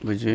బుజ్జి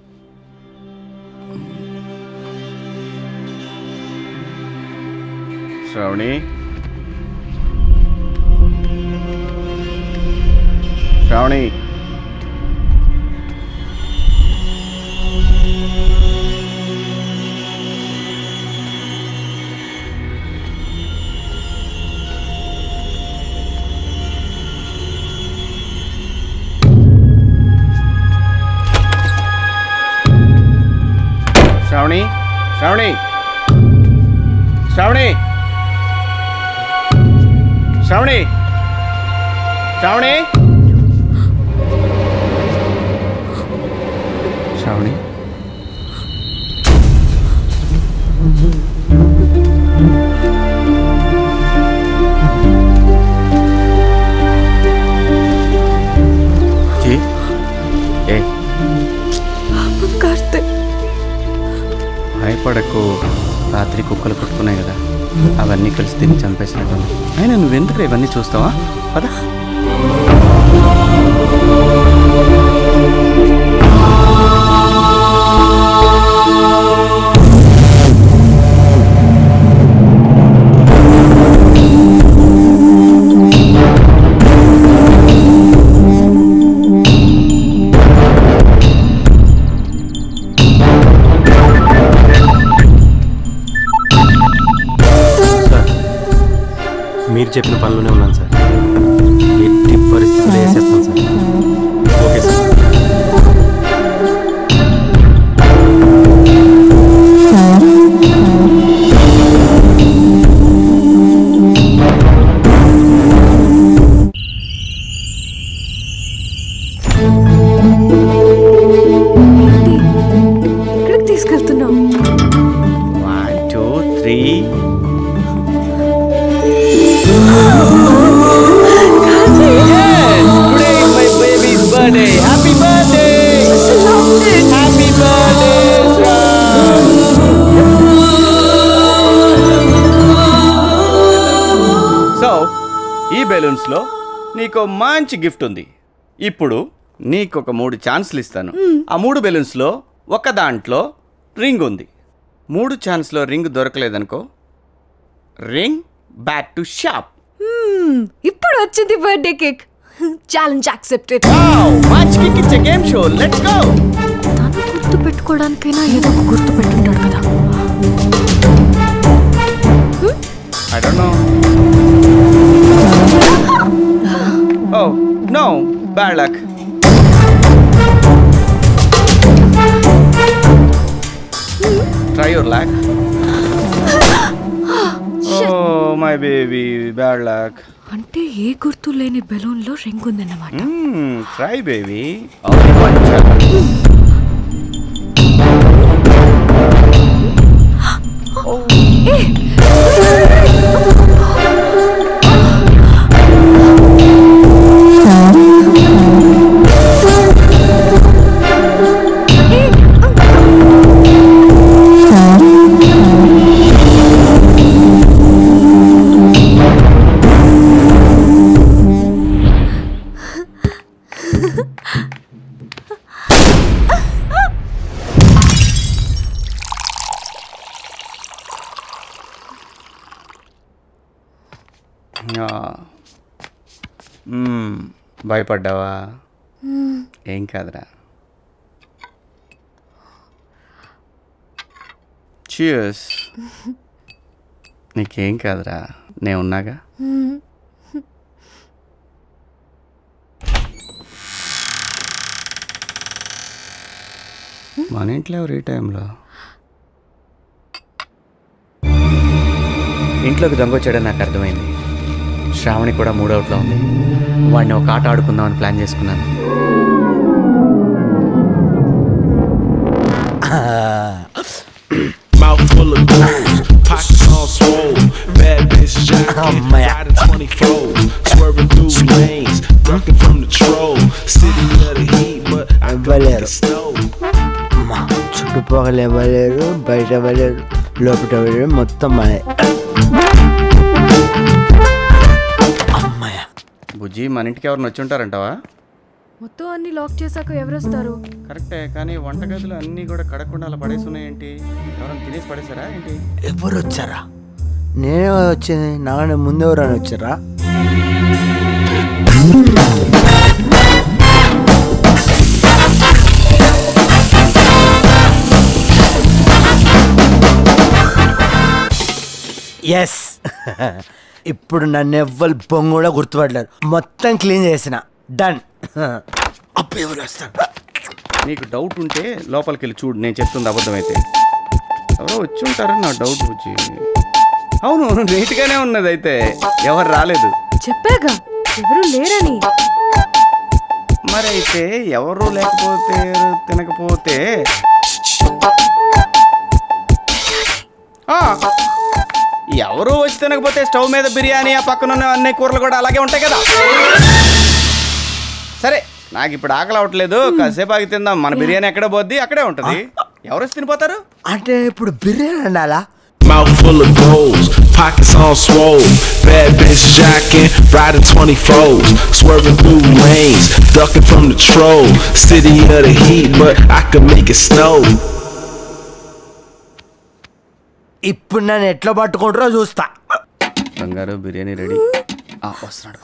శ్రావణి శ్రావణి శ్రావణి శ్రావణి శ్రావణి శ్రావణి శ్రావణి శ్రావణి జీ ఏ కార్తీక్ భయపడకు రాత్రి కుక్కలు కొట్టుకున్నాయి కదా అవన్నీ కలిసి తిని చంపేసినట్టు అయినా నువ్వెందుకు ఇవన్నీ చూస్తావా పదా సార్ మీరు చెప్పిన పనిలోనే ఉన్నాను సార్ ఎట్టి పరిస్థితులు వేసేస్తాను సార్ ఓకే సార్ ఎక్కడికి తీసుకెళ్తున్నావు వన్ టూ త్రీ సో ఈ బెలూన్స్లో నీకు మంచి గిఫ్ట్ ఉంది ఇప్పుడు నీకు ఒక మూడు ఛాన్స్లు ఇస్తాను ఆ మూడు బెలూన్స్లో ఒక దాంట్లో రింగ్ ఉంది మూడు ఛాన్స్లో రింగ్ దొరకలేదనుకో ring back to shop Hmm, ఇప్పుడు వచ్చింది birthday cake challenge accepted match kick ఇచ్చే గేమ్ షో లెట్స్ గో తను గుర్తు పెట్టుకోవడానికైనా ఏదో ఒక గుర్తు పెట్టుంటాడు కదా I don't know. Oh, no. Bad luck. Try your luck. Oh, my baby. Bad luck. అంటే ఏ గుర్తు లేని బెలూన్ లో రింగ్ ఉందన్నమాట Hmm, try, baby. Only one chance. Ah. Hmm, భయపడ్డావా ఏం కాదురా చియర్స్ నీకేం కాదురా నేను ఉన్నాగా మన ఇంట్లో ఎవరు ఈ టైంలో ఇంట్లోకి దొంగ వచ్చాడని నాకు అర్థమైంది శ్రావణి కూడా మూడవుట్లో ఉంది వాడిని ఒక ఆట ఆడుకుందామని ప్లాన్ చేసుకున్నాను Mouth full of gold, pockets all swole. Bad bitch jacket, riding 24. Swerving through lanes, ducking from the troll. City of the heat, but I go like Valero. the snow. అమ్మా చుట్టుపక్కల ఇవ్వలేరు బయట ఇవ్వలేరు లోపల ఇవ్వలేరు మొత్తం మనే అమ్మాయ బుజ్జి మన ఇంటికి ఎవరిని వచ్చి ఉంటారంటావా మొత్తం అన్ని లాక్ చేశాక ఎవరొస్తారు కరెక్టే కానీ వంటగదిలో అన్నీ కూడా కడగకుండా అలా పడేసి ఉన్నాయేంటి ఎవరైనా తినేసి పడేసారా ఏంటి ఎవరు వచ్చారా నేనే వచ్చింది నాకంటే ముందు ఎవరైనా వచ్చారా ఎస్ ఇప్పుడు నన్ను ఎవ్వరు బొంగు కూడా గుర్తుపడలేరు మొత్తం క్లీన్ చేసిన డన్ అప్పుడు ఎవరు వస్తారు నీకు డౌట్ ఉంటే లోపలికి వెళ్ళి చూడు నేను చెప్తుంది అబద్ధమైతే ఎవరో వచ్చి ఉంటారని నా డౌట్ వచ్చి అవును నీట్గానే ఉన్నది అయితే ఎవరు రాలేదు చెప్పాగా ఎవరు లేరని మరి అయితే ఎవరు లేకపోతే తినకపోతే ఆ, ఎవరు వచ్చి తినకపోతే స్టవ్ మీద బిర్యానీ ఆ పక్కన ఉన్న అన్ని కూరలు కూడా అలాగే ఉంటాయి కదా సరే నాకు ఇప్పుడు ఆకలి అవ్వట్లేదు కాసేపు ఆగి తిందాం మన బిర్యానీ ఎక్కడ పోద్ది అక్కడే ఉంటది ఎవరు వచ్చి తినిపోతారు అంటే ఇప్పుడు బిర్యానీ ఉండాలా Mouth full of goals, pockets all swole. Bad bitch jacking, riding 24s, swerving through lanes, ducking from the troll. City of the heat, but I could make it snow. ఇప్పుడు నన్ను ఎట్లా పట్టుకుంటారో చూస్తా బంగారు బిర్యానీ రెడీ వస్తున్నాడు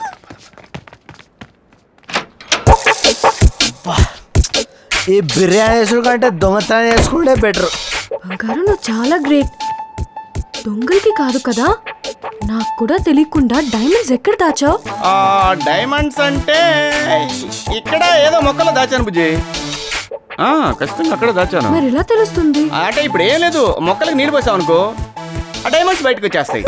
ఈ బిర్యానీ వేసుడు కంటే దొంగతనం చేసుకుంటే బెటర్ బంగారు నువ్వు చాలా గ్రేట్ దొంగలకి కాదు కదా నాకు కూడా తెలియకుండా డైమండ్స్ ఎక్కడ దాచావు డైమండ్స్ అంటే ఇక్కడ ఏదో మొక్కలో దాచాను బుజ్జి ఆ, ఖచ్చితంగా అక్కడ దాచాను మరి ఎలా తెలుస్తుంది అంటే ఇప్పుడు ఏం లేదు మొక్కలకు నీళ్ళు పోసావు అనుకో ఆ డైమండ్స్ బయటకు వచ్చేస్తాయి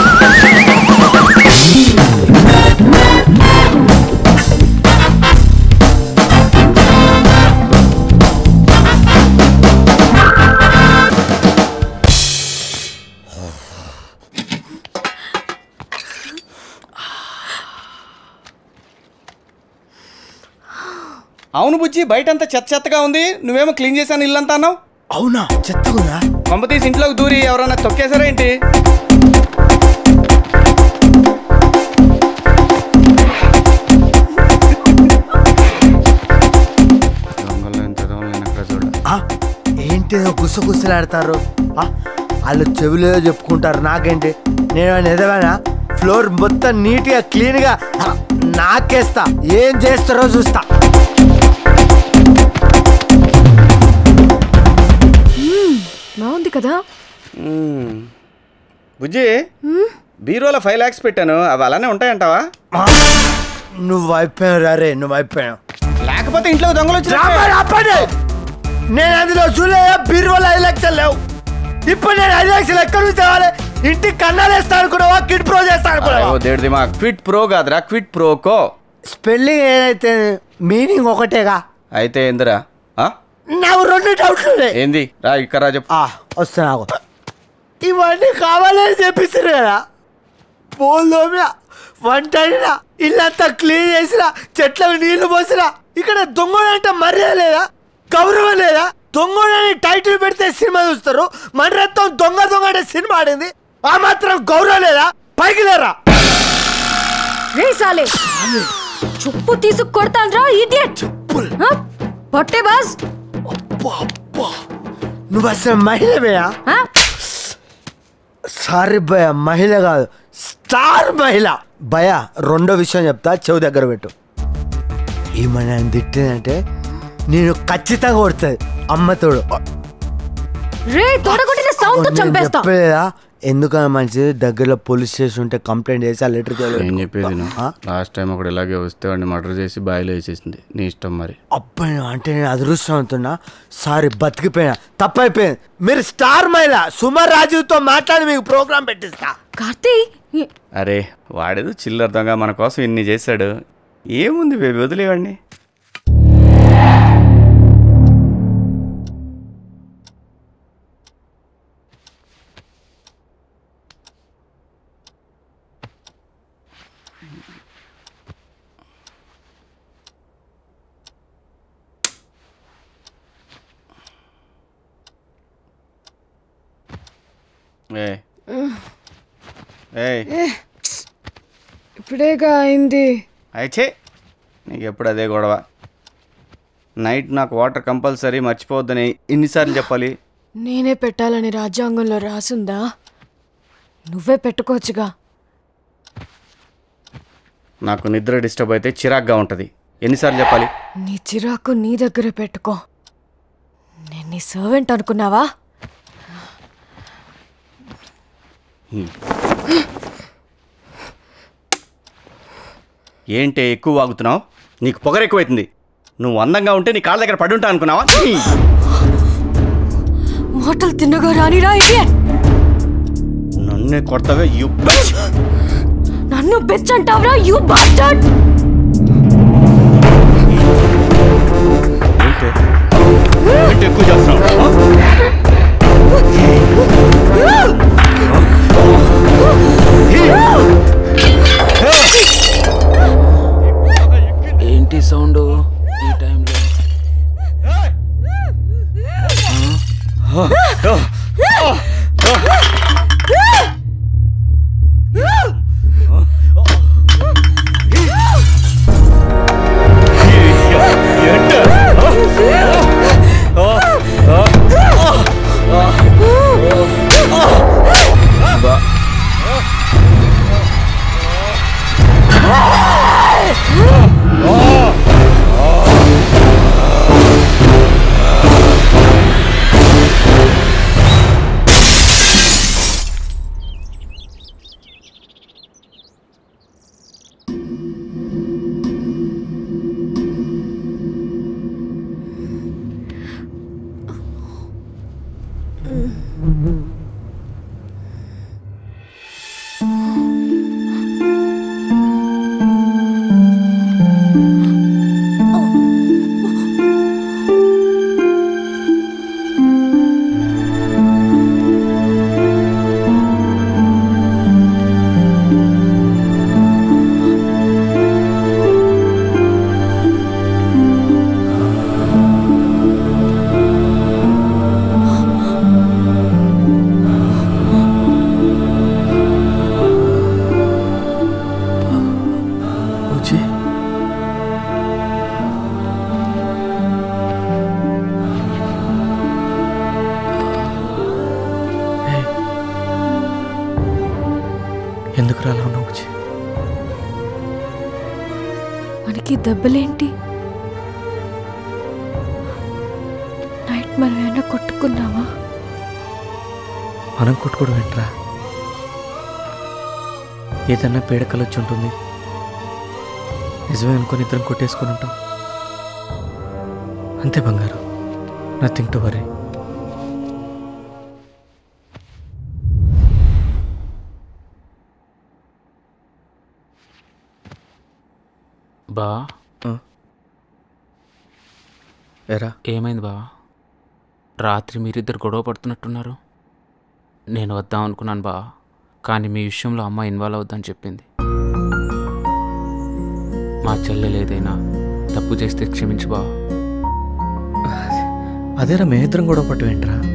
అవును బుజ్జి బయట అంతా చెత్త చెత్తగా ఉంది నువ్వేమో క్లీన్ చేశాను ఇల్లంతా అన్నావు అవునా చెత్తగుందా కొంప తీసి ఇంట్లోకి దూరి ఎవరన్నా తొక్కేశారా ఏంటి దొంగలు ఎంత దొంగలు నేను అక్కడ చూడ ఆ, ఏంటిదో గుసగుసలాడతారు ఆ, వాళ్ళు చెవిలో చెప్పుకుంటారు నాకేంటి నేను ఎదవానా ఫ్లోర్ మొత్తం నీట్గా క్లీన్గా ఆ, నాకేస్తా ఏం చేస్తారో చూస్తా బాగుంది కదా మ్మ్. బుజ్జి బీరోలో ఫైవ్ ల్యాక్స్ పెట్టాను అవి అలానే ఉంటాయంటావా ఆ, నువ్వు అయిపోయావు రే నువ్వు అయిపోయావు లేకపోతే ఇంట్లో దొంగలు వచ్చి రాబడి, ఆపండి. నేను అందులో చూడలే బీరువాలో ఐదు లక్షలు లేవు ఇప్పుడు నేను ఐదు లక్షలు ఎక్కడి నుంచి తేవాలి ఇంటికి కన్నాలు వేస్తా అనుకున్నావా కిడ్ ప్రో చేస్తా అనుకున్నావా దేడు దిమా క్విట్ ప్రో కాదురా క్విట్ ప్రోకో స్పెల్లింగ్ ఏదైతే మీనింగ్ ఒకటేగా అయితే ఏందిరా ఆ? నాకు రెండు డౌట్లు ఉన్నాయి ఏంది రా ఇక్కడ రా చెప్పు ఆ, వస్తున్నా ఆగు. ఇవన్నీ కావాలని చెప్పిస్తారు కదా పోల్దోమినా వంట అయినా ఇల్లంతా క్లీన్ చేసినా చెట్లకు నీళ్లు పోసినా ఇక్కడ దొంగడు అంటే మర్యాద లేదా గౌరవం లేదా దొంగడని టైటిల్ పెడితే సినిమా చూస్తారు మన రక్తం దొంగ దొంగ అనే సినిమా ఆడింది ఆ మాత్రం గౌరవం లేదా పైకి లేరా రే సాలే చెప్పు తీసుకు కొడతాను రా ఇడియట్ పట్టే బాస్ అబ్బా, అబ్బా. నువ్వు అసలు మహిళవేయా ఆ? సారీ భయ మహిళ కాదు స్టార్ మహిళ భయ రెండో విషయం చెప్తా చెవు దగ్గర పెట్టు ఈమె నన్ను తిట్టిందంటే నేను ఖచ్చితంగా కొడుతుంది అమ్మతోడు రే తోడగొట్టిన సౌండ్ తో నేను చంపేస్తా చెప్పలేదా ఎందుకన్నా మంచిది దగ్గరలో పోలీస్ స్టేషన్ ఉంటే కంప్లైంట్ చేసి ఆ లెటర్ ఏం చెప్పేది ఆ? లాస్ట్ టైం ఒకటి ఇలాగే వస్తే వాడిని మర్డర్ చేసి బాయిలో వేసేసింది నీ ఇష్టం మరి అబ్బాయి అంటే నేను అదృష్టం అవుతున్నా సారీ బతికిపోయినా తప్పైపోయింది మీరు స్టార్ మహిళ సుమర్ రాజుతో మాట్లాడి మీకు ప్రోగ్రామ్ పెట్టిస్తా కార్తీ ఈ- అరే వాడేదో చిల్లర దొంగ మన కోసం ఇన్ని చేశాడు ఏముంది బేబీ వదిలేవాడిని ఏ ఏయ్ ఇప్పుడేగా అయింది అయితే నీకు ఎప్పుడు అదే గొడవ నైట్ నాకు వాటర్ కంపల్సరీ మర్చిపోవద్దని ఎన్నిసార్లు చెప్పాలి నేనే పెట్టాలని రాజ్యాంగంలో రాసుందా నువ్వే పెట్టుకోవచ్చుగా నాకు నిద్ర డిస్టర్బ్ అయితే చిరాగ్గా ఉంటుంది ఎన్నిసార్లు చెప్పాలి నీ చిరాకు నీ దగ్గరే పెట్టుకో నేను నీ సర్వెంట్ అనుకున్నావా ఏంటి ఎక్కువ వాగుతున్నావు నీకు పొగరు ఎక్కువైతుంది నువ్వు అందంగా ఉంటే నీ కాళ్ళ దగ్గర పడుంటా అనుకున్నావా మాటలు తిన్నగా రానిరా idiot! నన్నే కొడతావే యు నన్ను బెచ్ అంటావురా యూ బాస్టర్డ్ ఏంటి ఏంటి ఎక్కువ చేస్తున్నావు ఆ? ఏంటి సౌండ్ ఈ టైంలో ఏంటి? ఆ? ఆ? బుజ్జి ఏయ్. ఎందుకు రాలా ఉన్నావు బుజ్జి మనకి దెబ్బలేంటి నైట్ మనం ఏమైనా కొట్టుకున్నావా మనం కొట్టుకోవడం ఏంట్రా ఏదన్నా పీడకలు వచ్చి ఉంటుంది నిజమే అనుకుని ఇద్దరం కొట్టేసుకొని ఉంటాం అంతే బంగారు నథింగ్ టు వరీ బా ఎరా ఏమైంది బా రాత్రి మీరిద్దరు గొడవ పడుతున్నట్టున్నారు నేను వద్దాం అనుకున్నాను బా కానీ మీ విషయంలో అమ్మ ఇన్వాల్వ్ అవుద్దని చెప్పింది మా చెల్లెలు ఏదైనా తప్పు చేస్తే క్షమించు బా అదేరా మేమిద్దరం గొడవ పట్టు ఏంట్రా